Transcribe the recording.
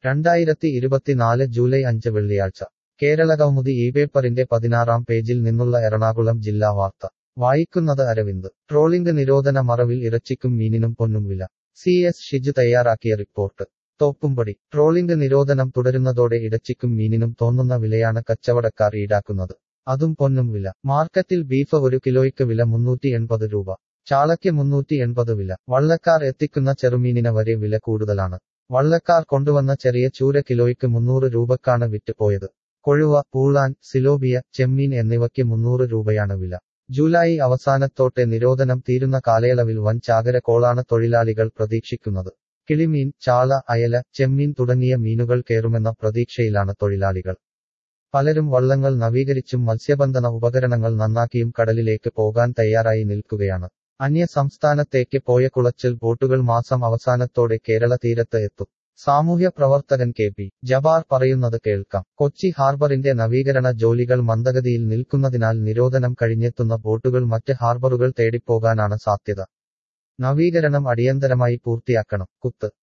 രണ്ടായിരത്തി ഇരുപത്തിനാല് ജൂലൈ അഞ്ച് വെള്ളിയാഴ്ച കേരളകൗമുദി ഈ പേപ്പറിന്റെ പതിനാറാം പേജിൽ നിന്നുള്ള എറണാകുളം ജില്ലാ വാർത്ത വായിക്കുന്നത് അരവിന്ദ് ട്രോളിംഗ് നിരോധന മറവിൽ ഇറച്ചിക്കും മീനിനും പൊന്നും വില സി എസ് ഷിജു തയ്യാറാക്കിയ റിപ്പോർട്ട് തോപ്പുംപടി ട്രോളിംഗ് നിരോധനം തുടരുന്നതോടെ ഇറച്ചിക്കും മീനിനും തോന്നുന്ന വിലയാണ് കച്ചവടക്കാർ ഈടാക്കുന്നത് അതും പൊന്നും വില മാർക്കറ്റിൽ ബീഫ് ഒരു കിലോയ്ക്ക് വില മുന്നൂറ്റി എൺപത് രൂപ ചാളയ്ക്ക് മുന്നൂറ്റി എൺപത് വില വള്ളക്കാർ എത്തിക്കുന്ന ചെറുമീനിന് വരെ വില കൂടുതലാണ് വള്ളക്കാർ കൊണ്ടുവന്ന ചെറിയ ചൂര കിലോയ്ക്ക് മുന്നൂറ് രൂപക്കാണ് വിറ്റുപോയത് കൊഴുവ പൂളാൻ സിലോബിയ ചെമ്മീൻ എന്നിവയ്ക്ക് മുന്നൂറ് രൂപയാണ് വില ജൂലൈ അവസാനത്തോടെ നിരോധനം തീരുന്ന കാലയളവിൽ വൻ ചാകര കോളാണ് തൊഴിലാളികൾ പ്രതീക്ഷിക്കുന്നത് കിളിമീൻ ചാള അയല ചെമ്മീൻ തുടങ്ങിയ മീനുകൾ കയറുമെന്ന പ്രതീക്ഷയിലാണ് തൊഴിലാളികൾ പലരും വള്ളങ്ങൾ നവീകരിച്ചും മത്സ്യബന്ധന ഉപകരണങ്ങൾ നന്നാക്കിയും കടലിലേക്ക് പോകാൻ തയ്യാറായി നിൽക്കുകയാണ് അന്യ സംസ്ഥാനത്തേക്ക് പോയ കുളച്ചൽ ബോട്ടുകൾ മാസം അവസാനത്തോടെ കേരള തീരത്ത് എത്തും സാമൂഹ്യ പ്രവർത്തകൻ കെ പി ജബാർ പറയുന്നത് കേൾക്കാം കൊച്ചി ഹാർബറിന്റെ നവീകരണ ജോലികൾ മന്ദഗതിയിൽ നിൽക്കുന്നതിനാൽ നിരോധനം കഴിഞ്ഞെത്തുന്ന ബോട്ടുകൾ മറ്റ് ഹാർബറുകൾ തേടിപ്പോകാനാണ് സാധ്യത നവീകരണം അടിയന്തരമായി പൂർത്തിയാക്കണം കുത്ത്